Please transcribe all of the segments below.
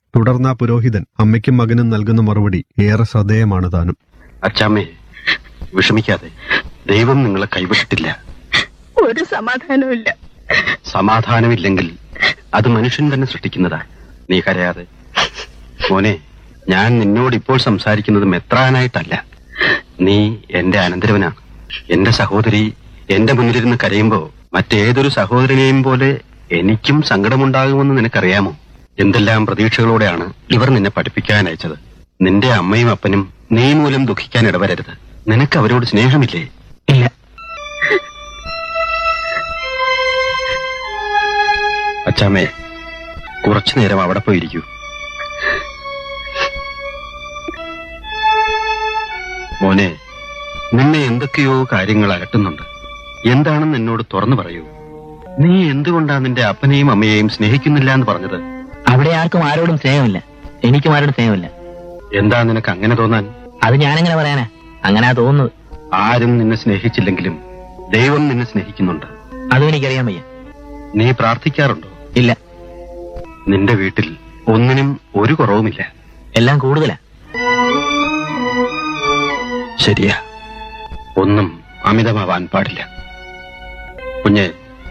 തുടർന്ന് ആ പുരോഹിതൻ അമ്മയ്ക്കും മകനും നൽകുന്ന മറുപടി ഏറെ ശ്രദ്ധേയമാണ് താനും അച്ചാമ്മേ വിഷമിക്കാതെ ദൈവം നിങ്ങളെ കൈവിട്ടിട്ടില്ല ഒരു സമാധാനവും ഇല്ല സമാധാനമില്ലെങ്കിൽ അത് മനുഷ്യൻ തന്നെ സൃഷ്ടിക്കുന്നതാ നീ കരയാതെ മോനെ ഞാൻ നിന്നോട് ഇപ്പോൾ സംസാരിക്കുന്നത് മെത്രാനായിട്ടല്ല നീ എന്റെ അനന്തരവനാണ് എന്റെ സഹോദരി എന്റെ മുന്നിലിരുന്ന് കരയുമ്പോ മറ്റേതൊരു സഹോദരനെയും പോലെ എനിക്കും സങ്കടമുണ്ടാകുമെന്ന് നിനക്കറിയാമോ എന്തെല്ലാം പ്രതീക്ഷകളോടെയാണ് ഇവർ നിന്നെ പഠിപ്പിക്കാൻ അയച്ചത് നിന്റെ അമ്മയും അപ്പനും നീ മൂലം ദുഃഖിക്കാൻ ഇടവരരുത് നിനക്ക് അവരോട് സ്നേഹമില്ലേ ഇല്ല അച്ചാമ്മേ കുറച്ചു നേരം അവിടെ പോയിരിക്കൂ മോനെ നിന്നെ എന്തൊക്കെയോ കാര്യങ്ങൾ അലട്ടുന്നുണ്ട് എന്താണെന്ന് എന്നോട് തുറന്നു പറയൂ നീ എന്തുകൊണ്ടാ നിന്റെ അപ്പനെയും അമ്മയെയും സ്നേഹിക്കുന്നില്ല എന്ന് പറഞ്ഞത് അവിടെ ആർക്കും ആരോടും സ്നേഹമില്ല എനിക്കും ആരോടും സ്നേഹമില്ല എന്താ നിനക്ക് അങ്ങനെ തോന്നാൻ അത് ഞാനെങ്ങനെ പറയാനാ അങ്ങനെയാ തോന്നുന്നത് ആരും നിന്നെ സ്നേഹിച്ചില്ലെങ്കിലും ദൈവം നിന്നെ സ്നേഹിക്കുന്നുണ്ട് അതും എനിക്കറിയാൻ വയ്യ നീ പ്രാർത്ഥിക്കാറുണ്ടോ ഇല്ല നിന്റെ വീട്ടിൽ ഒന്നിനും ഒരു കുറവുമില്ല എല്ലാം കൂടുതലാ ശരിയാ ഒന്നും അമിതമാവാൻ പാടില്ല കുഞ്ഞെ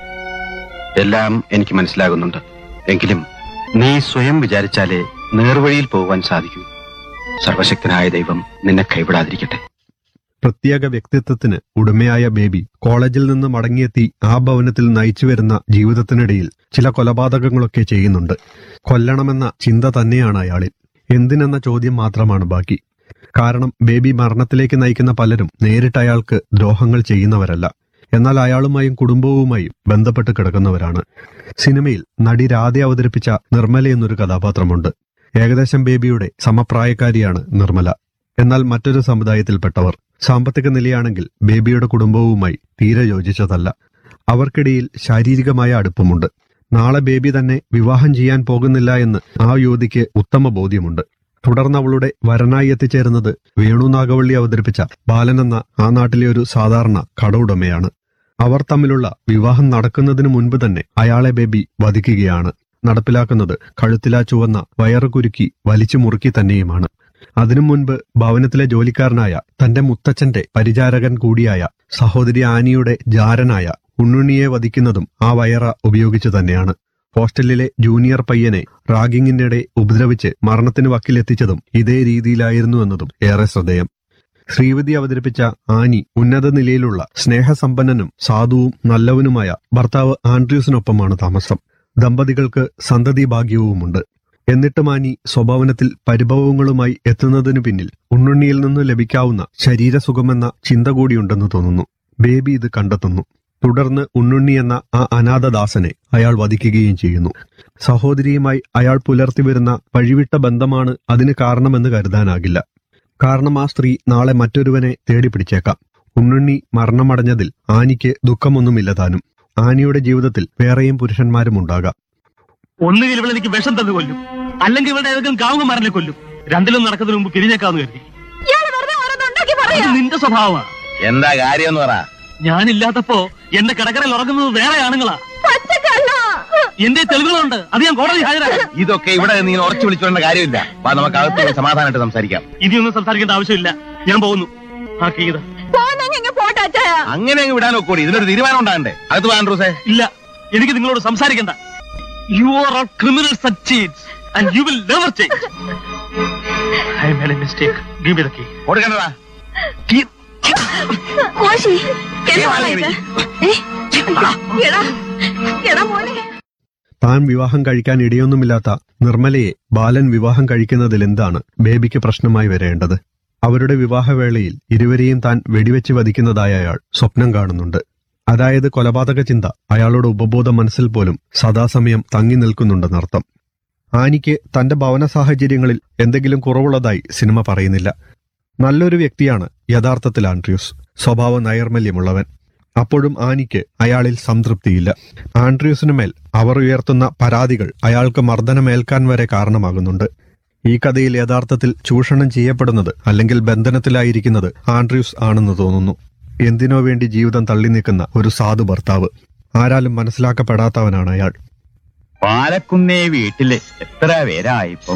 എല്ലാം എനിക്ക് മനസ്സിലാകുന്നുണ്ട് എങ്കിലും നീ സ്വയം വിചാരിച്ചാലേ നേർവഴിയിൽ പോകുവാൻ സാധിക്കൂ സർവശക്തനായ ദൈവം നിന്നെ കൈവിടാതിരിക്കട്ടെ പ്രത്യേക വ്യക്തിത്വത്തിന് ഉടമയായ ബേബി കോളേജിൽ നിന്ന് മടങ്ങിയെത്തി ആ ഭവനത്തിൽ നയിച്ചു വരുന്ന ജീവിതത്തിനിടയിൽ ചില കൊലപാതകങ്ങളൊക്കെ ചെയ്യുന്നുണ്ട് കൊല്ലണമെന്ന ചിന്ത തന്നെയാണ് അയാളിൽ എന്തിനെന്ന ചോദ്യം മാത്രമാണ് ബാക്കി കാരണം ബേബി മരണത്തിലേക്ക് നയിക്കുന്ന പലരും നേരിട്ട് അയാൾക്ക് ദ്രോഹങ്ങൾ ചെയ്യുന്നവരല്ല എന്നാൽ അയാളുമായും കുടുംബവുമായും ബന്ധപ്പെട്ട് കിടക്കുന്നവരാണ് സിനിമയിൽ നടി രാധ അവതരിപ്പിച്ച നിർമ്മല എന്നൊരു കഥാപാത്രമുണ്ട് ഏകദേശം ബേബിയുടെ സമപ്രായക്കാരിയാണ് നിർമ്മല എന്നാൽ മറ്റൊരു സമുദായത്തിൽപ്പെട്ടവർ സാമ്പത്തിക നിലയാണെങ്കിൽ ബേബിയുടെ കുടുംബവുമായി തീരെ യോജിച്ചതല്ല അവർക്കിടയിൽ ശാരീരികമായ അടുപ്പമുണ്ട് നാളെ ബേബി തന്നെ വിവാഹം ചെയ്യാൻ പോകുന്നില്ല എന്ന് ആ യുവതിക്ക് ഉത്തമ ബോധ്യമുണ്ട് തുടർന്ന് അവളുടെ വരനായി എത്തിച്ചേരുന്നത് വേണു നാഗവള്ളി അവതരിപ്പിച്ച ബാലൻ എന്ന ആ നാട്ടിലെ ഒരു സാധാരണ കട ഉടമയാണ് അവർ തമ്മിലുള്ള വിവാഹം നടക്കുന്നതിന് മുൻപ് തന്നെ അയാളെ ബേബി വധിക്കുകയാണ് നടപ്പിലാക്കുന്നത് കഴുത്തിലാ ചുവന്ന വയറ് കുരുക്കി വലിച്ചു മുറുക്കി തന്നെയുമാണ് അതിനു മുൻപ് ഭവനത്തിലെ ജോലിക്കാരനായ തന്റെ മുത്തച്ഛന്റെ പരിചാരകൻ കൂടിയായ സഹോദരി ആനിയുടെ ജാരനായ ഉണ്ണുണ്ണിയെ വധിക്കുന്നതും ആ വയറ ഉപയോഗിച്ചു തന്നെയാണ് ഹോസ്റ്റലിലെ ജൂനിയർ പയ്യനെ റാഗിങ്ങിനിടെ ഉപദ്രവിച്ച് മരണത്തിന് വക്കിലെത്തിച്ചതും ഇതേ രീതിയിലായിരുന്നു എന്നതും ഏറെ ശ്രദ്ധേയം ശ്രീവതി അവതരിപ്പിച്ച ആനി ഉന്നത നിലയിലുള്ള സ്നേഹസമ്പന്നനും സാധുവും നല്ലവനുമായ ഭർത്താവ് ആൻഡ്രൂസിനൊപ്പമാണ് താമസം ദമ്പതികൾക്ക് സന്തതി ഭാഗ്യവുമുണ്ട് എന്നിട്ടും ആനി സ്വഭാവനത്തിൽ പരിഭവങ്ങളുമായി എത്തുന്നതിനു പിന്നിൽ ഉണ്ണുണ്ണിയിൽ നിന്ന് ലഭിക്കാവുന്ന ശരീരസുഖമെന്ന ചിന്ത കൂടിയുണ്ടെന്ന് തോന്നുന്നു ബേബി ഇത് കണ്ടെത്തുന്നു തുടർന്ന് ഉണ്ണുണ്ണി എന്ന ആ അനാഥദാസനെ അയാൾ വധിക്കുകയും ചെയ്യുന്നു സഹോദരിയുമായി അയാൾ പുലർത്തി വരുന്ന വഴിവിട്ട ബന്ധമാണ് അതിന് കാരണമെന്ന് കരുതാനാകില്ല കാരണം ആ സ്ത്രീ നാളെ മറ്റൊരുവനെ തേടി പിടിച്ചേക്കാം ഉണ്ണുണ്ണി മരണമടഞ്ഞതിൽ ആനിക്ക് ദുഃഖമൊന്നുമില്ല താനും ആനിയുടെ ജീവിതത്തിൽ വേറെയും പുരുഷന്മാരും ഉണ്ടാകാം ഒന്നുകിൽ ഇവിടെ എനിക്ക് വിഷം തന്നു കൊല്ലും അല്ലെങ്കിൽ ഇവിടെ ഏതെങ്കിലും കാവുകമാരനെ കൊല്ലും രണ്ടിലും നടക്കുന്നതിന് മുമ്പ് പിരിഞ്ഞേക്കാന്ന് കരുതി ഇയാള് വെറുതെ ഓരോന്നുണ്ടാക്കി അത് പറയാ നിന്റെ സ്വഭാവമാണ് എന്താ കാര്യം എന്ന് പറ ഞാനില്ലാത്തപ്പോ എന്റെ കിടക്കരയിൽ ഉറങ്ങുന്നത് വേറെ ആണുങ്ങളാ പച്ചക്കള്ള എന്റെ തെളിവുകളുണ്ട് അത് ഞാൻ കോടതി ഹാജരാക്കാം ഇതൊക്കെ ഇവിടെ നീ ഉറച്ചു വിളിച്ചോണ്ട കാര്യമില്ല വാ നമുക്ക് അകത്ത് പോയി സമാധാനമായിട്ട് സംസാരിക്കാം ഇനിയൊന്നും സംസാരിക്കേണ്ട ആവശ്യമില്ല ഞാൻ പോകുന്നു ആ കീത പോന്നെങ്കിൽ പോട്ടെ അച്ഛാ അങ്ങനെ അങ്ങ് വിടാൻ ഒക്കൂടി ഇതിനൊരു തീരുമാനം ഉണ്ടാകണ്ടേ അകത്ത് പോകാൻ റൂസേ ഇല്ല എനിക്ക് നിങ്ങളോട് സംസാരിക്കണ്ട you are all criminals and cheats and you will never change I made a mistake give me the key കൊടുക്കണ്ടടാ മോശി എന്താ ഇത് ഏ? എടാ എടാ മോനെ താൻ വിവാഹം കഴിക്കാൻ ഇടയൊന്നുമില്ലാത്ത നിർമ്മലയെ ബാലൻ വിവാഹം കഴിക്കുന്നതിൽ എന്താണ് ബേബിക്ക് പ്രശ്നമായി വരേണ്ടത് അവരുടെ വിവാഹവേളയിൽ ഇരുവരെയും താൻ വെടിവെച്ച് വധിക്കുന്നതായ അയാൾ സ്വപ്നം കാണുന്നുണ്ട് അതായത് കൊലപാതക ചിന്ത അയാളുടെ ഉപബോധ മനസ്സിൽ പോലും സദാസമയം തങ്ങി നിൽക്കുന്നുണ്ടെന്നർത്ഥം ആനിക്ക് തന്റെ ഭവന സാഹചര്യങ്ങളിൽ എന്തെങ്കിലും കുറവുള്ളതായി സിനിമ പറയുന്നില്ല നല്ലൊരു വ്യക്തിയാണ് യഥാർത്ഥത്തിൽ ആൻഡ്രിയൂസ് സ്വഭാവ നൈർമല്യമുള്ളവൻ അപ്പോഴും ആനിക്ക് അയാളിൽ സംതൃപ്തിയില്ല ആൻഡ്രിയൂസിനു മേൽ അവർ ഉയർത്തുന്ന പരാതികൾ അയാൾക്ക് മർദ്ദനമേൽക്കാൻ വരെ കാരണമാകുന്നുണ്ട് ഈ കഥയിൽ യഥാർത്ഥത്തിൽ ചൂഷണം ചെയ്യപ്പെടുന്നത് അല്ലെങ്കിൽ ബന്ധനത്തിലായിരിക്കുന്നത് ആൻഡ്രിയൂസ് ആണെന്ന് തോന്നുന്നു എന്തിനോ വേണ്ടി ജീവിതം തള്ളി നിൽക്കുന്ന ഒരു സാധു ഭർത്താവ് ആരാലും മനസ്സിലാക്കപ്പെടാത്തവനാണ് അയാൾ പാലക്കുന്നേ വീട്ടില് എത്ര പേരായി ഇപ്പം